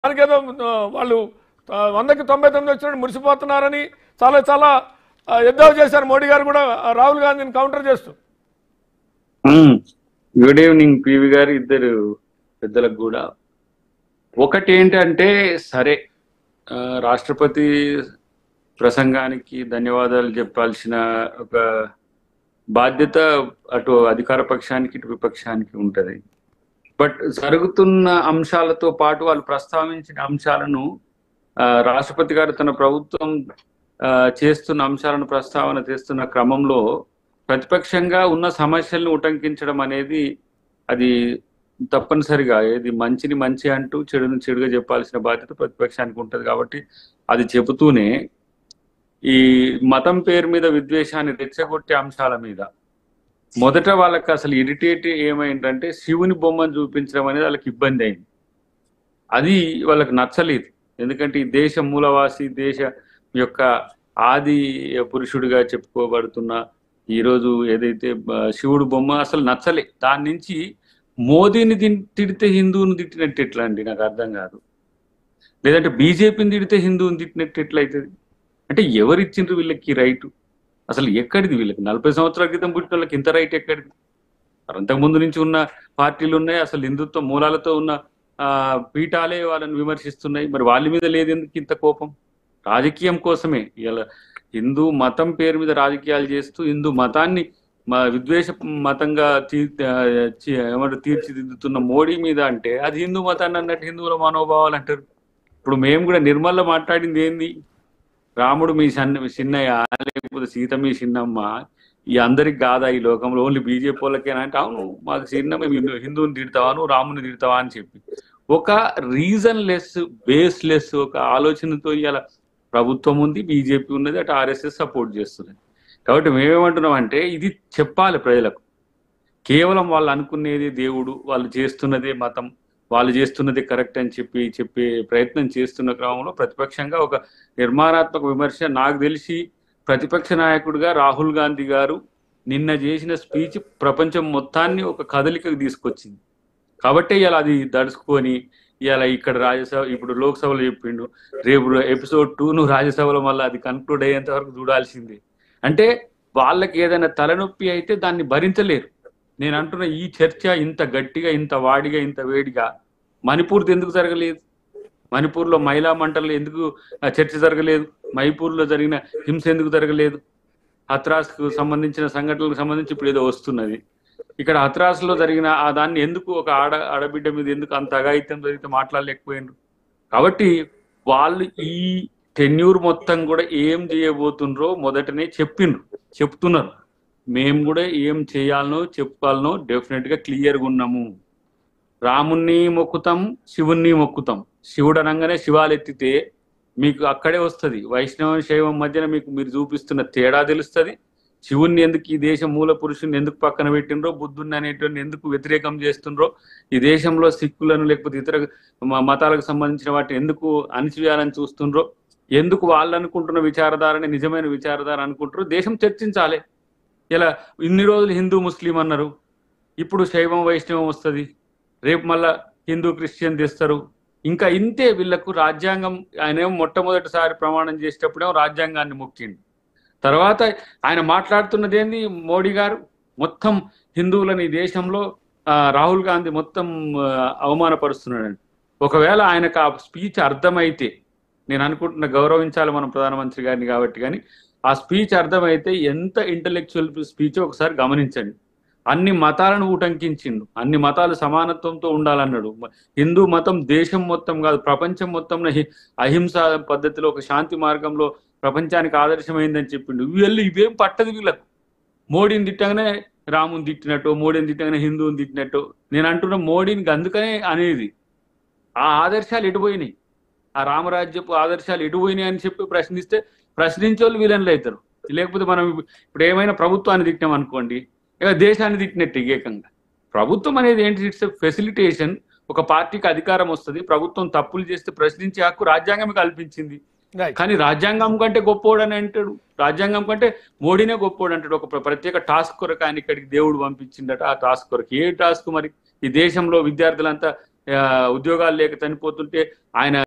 దానికేదో ఆ, వాళ్ళు ఆ, వందకి తొంభై తొమ్మిది వచ్చినట్టు మురిసిపోతున్నారని చాలా చాలా ఆ, ఎద్దావ చేశారు మోడీ గారు కూడా ఆ, రాహుల్ గాంధీని కౌంటర్ చేస్తూ మ్మ్. గుడ్ ఈవినింగ్ పివి గారు ఇద్దరు పెద్దలకు కూడా ఒకటి ఏంటంటే సరే ఆ, రాష్ట్రపతి ప్రసంగానికి ధన్యవాదాలు చెప్పాల్సిన ఒక బాధ్యత అటు అధికార పక్షానికి ఇటు విపక్షానికి ఉంటది బట్ జరుగుతున్న అంశాలతో పాటు వాళ్ళు ప్రస్తావించిన అంశాలను ఆ, రాష్ట్రపతి గారు తన ప్రభుత్వం ఆ, చేస్తున్న అంశాలను ప్రస్తావన చేస్తున్న క్రమంలో ప్రతిపక్షంగా ఉన్న సమస్యలను ఉటంకించడం అనేది అది తప్పనిసరిగా ఏది మంచిని మంచి అంటూ చెడుని చెడుగా చెప్పాల్సిన బాధ్యత ప్రతిపక్షానికి ఉంటుంది కాబట్టి అది చెబుతూనే ఈ మతం పేరు మీద విద్వేషాన్ని రెచ్చగొట్టే అంశాల మీద మొదట వాళ్ళకి అసలు ఇరిటేట్ ఏమైందంటే శివుని బొమ్మను చూపించడం అనేది వాళ్ళకి ఇబ్బంది అయింది అది వాళ్ళకి నచ్చలేదు ఎందుకంటే ఈ దేశ మూలవాసి దేశ యొక్క ఆది పురుషుడిగా చెప్పుకోబడుతున్న ఈరోజు ఏదైతే ఆ, శివుడు బొమ్మ అసలు నచ్చలే దాని నుంచి మోదీని తిన్- తిడితే హిందువుని తిట్టినట్టు ఎట్లా అండి నాకు అర్థం కాదు లేదంటే బీజేపీని తిడితే హిందువుని తిట్టినట్టు ఎట్లా అవుతుంది అంటే ఎవరు ఇచ్చిండ్రు వీళ్ళకి రైటు అసలు ఎక్కడిది వీళ్ళకి నలభై సంవత్సరాల క్రితం పుట్టిన వాళ్ళకి ఇంత రైట్ ఎక్కడిది మరి అంతకుముందు నుంచి ఉన్న పార్టీలు ఉన్నాయి అసలు హిందుత్వ మూలాలతో ఉన్న ఆ పీఠాలే వాళ్ళని విమర్శిస్తున్నాయి మరి వాళ్ళ మీద లేదు ఎందుకు ఇంత కోపం రాజకీయం కోసమే ఇలా హిందూ మతం పేరు మీద రాజకీయాలు చేస్తూ హిందూ మతాన్ని మా విద్వేష మతంగా తీ ఆ, చి- ఏమంటారు తీర్చిదిద్దుతున్న మోడీ మీద అంటే అది హిందూ మతాన్ని అన్నట్టు హిందువుల మనోభావాలు అంటారు ఇప్పుడు మేము కూడా నిర్మల్లో మాట్లాడింది ఏంది రాముడు మీ సన్న చిన్నయ్య లేకపోతే సీత మీ చిన్నమ్మ ఈ అందరికి కాదా ఈ లోకంలో ఓన్లీ బీజేపీ వాళ్ళకేనా అంటే అవును మాకు చిన్న మేము హిందూ హిందువుని తిడతావా నువ్వు రాముని తిడతావా అని చెప్పి ఒక రీజన్ లెస్ బేస్ లెస్ ఒక ఆలోచనతో ఇలా ప్రభుత్వం ఉంది బీజేపీ ఉన్నది అటు ఆర్ఎస్ఎస్ సపోర్ట్ చేస్తుంది కాబట్టి మేమేమంటున్నాం అంటే ఇది చెప్పాలి ప్రజలకు కేవలం వాళ్ళు అనుకునేది దేవుడు వాళ్ళు చేస్తున్నదే మతం వాళ్ళు చేస్తున్నది కరెక్ట్ అని చెప్పి చెప్పే ప్రయత్నం చేస్తున్న క్రమంలో ప్రతిపక్షంగా ఒక నిర్మాణాత్మక విమర్శ నాకు తెలిసి ప్రతిపక్ష నాయకుడిగా రాహుల్ గాంధీ గారు నిన్న చేసిన స్పీచ్ ప్రపంచం మొత్తాన్ని ఒక కదలికకు తీసుకొచ్చింది కాబట్టి ఇలా అది దడుచుకొని ఇలా ఇక్కడ రాజ్యసభ ఇప్పుడు లోక్సభలో చెప్పిండు రేపు ఎపిసోడ్ టూ నువ్వు రాజ్యసభలో మళ్ళీ అది కన్క్లూడ్ అయ్యేంత వరకు చూడాల్సిందే అంటే వాళ్ళకి ఏదైనా తలనొప్పి అయితే దాన్ని భరించలేరు నేను అంటున్న ఈ చర్చ ఇంత గట్టిగా ఇంత వాడిగా ఇంత వేడిగా మణిపూర్ ఎందుకు జరగలేదు మణిపూర్లో మహిళా మంటలు ఎందుకు ఆ చర్చ జరగలేదు మైపూర్లో జరిగిన హింస ఎందుకు జరగలేదు హత్రాస్కు సంబంధించిన సంఘటనలకు సంబంధించి ఇప్పుడు ఏదో వస్తున్నది ఇక్కడ హత్రాస్లో జరిగిన ఆ దాన్ని ఎందుకు ఒక ఆడ ఆడబిడ్డ మీద ఎందుకు అంత అఘాయిత్యం జరిగితే మాట్లాడలేకపోయినారు కాబట్టి వాళ్ళు ఈ టెన్యూర్ మొత్తం కూడా ఏం చేయబోతుండ్రో మొదటనే చెప్పిండ్రు చెప్తున్నారు మేము కూడా ఏం చేయాలనో చెప్పాలనో డెఫినెట్ గా క్లియర్గా ఉన్నాము రాముణ్ణి మొక్కుతాం శివుణ్ణి మొక్కుతాం శివుడు అనగానే శివాలు ఎత్తితే మీకు అక్కడే వస్తుంది వైష్ణవం శైవం మధ్యన మీకు మీరు చూపిస్తున్న తేడా తెలుస్తుంది శివుణ్ణి ఎందుకు ఈ దేశం మూల పురుషుని ఎందుకు పక్కన పెట్టిండ్రో బుద్ధుణ్ణి అనేటువంటి ఎందుకు వ్యతిరేకం చేస్తుండ్రో ఈ దేశంలో సిక్కులను లేకపోతే ఇతర మ- మతాలకు సంబంధించిన వాటిని ఎందుకు అణిచివేయాలని చూస్తుండ్రో ఎందుకు వాళ్ళు అనుకుంటున్న విచారధారని నిజమైన విచారధార అనుకుంటారో దేశం చర్చించాలి ఇలా ఇన్ని రోజులు హిందూ ముస్లిం అన్నారు ఇప్పుడు శైవం వైష్ణవం వస్తుంది రేపు మళ్ళా హిందూ క్రిస్టియన్ తెస్తారు ఇంకా ఇంతే వీళ్ళకు రాజ్యాంగం ఆయన ఏమో మొట్టమొదటిసారి ప్రమాణం చేసేటప్పుడేమో రాజ్యాంగాన్ని మొక్కిండు తర్వాత ఆయన మాట్లాడుతున్నది ఏంది మోడీ గారు మొత్తం హిందువులని ఈ దేశంలో ఆ, రాహుల్ గాంధీ మొత్తం ఆ, అవమానపరుస్తున్నాడండి ఒకవేళ ఆయనకు ఆ స్పీచ్ అర్థమైతే నేను అనుకుంటున్న గౌరవించాలి మనం ప్రధానమంత్రి గారిని కాబట్టి కానీ ఆ స్పీచ్ అర్థమైతే ఎంత ఇంటలెక్చువల్ స్పీచ్ ఒకసారి గమనించండి అన్ని మతాలను ఊటంకించిండు అన్ని మతాలు సమానత్వంతో ఉండాలన్నాడు మ- హిందూ మతం దేశం మొత్తం కాదు ప్రపంచం మొత్తం అహింస పద్ధతిలో ఒక శాంతి మార్గంలో ప్రపంచానికి ఆదర్శమైందని చెప్పిండు వీళ్ళు ఇవేం పట్టదు వీళ్ళకు మోడీని తిట్టగానే రాముని తిట్టినట్టు మోడీని తిట్టగానే హిందువుని తిట్టినట్టు నేను అంటున్న మోడీని అందుకనే అనేది ఆ ఆదర్శాలు ఎటుపోయినాయి ఆ రామరాజ్యపు ఆదర్శాలు ఎటుపోయినాయి అని చెప్పి ప్రశ్నిస్తే ప్రశ్నించే వాళ్ళు విలన్లు అవుతారు లేకపోతే మనం ఇప్పుడు ఏమైనా ప్రభుత్వాన్ని తిట్టాం అనుకోండి ఇక దేశాన్ని తిట్టినట్టు ఏకంగా ప్రభుత్వం అనేది ఏంటి ఇట్స్ ఫెసిలిటేషన్ ఒక పార్టీకి అధికారం వస్తుంది ప్రభుత్వం తప్పులు చేస్తే ప్రశ్నించే హక్కు రాజ్యాంగం కల్పించింది రైట్ కానీ రాజ్యాంగం కంటే గొప్పోడు అని అంటాడు రాజ్యాంగం కంటే మోడీనే గొప్పోడు అంటాడు ఒక ప్ర- ప్రత్యేక టాస్క్ కొరకు ఆయన ఇక్కడికి దేవుడు పంపించిండట ఆ టాస్క్ కొరకు ఏ టాస్క్ మరి ఈ దేశంలో విద్యార్థులంతా ఆ, ఉద్యోగాలు లేక చనిపోతుంటే ఆయన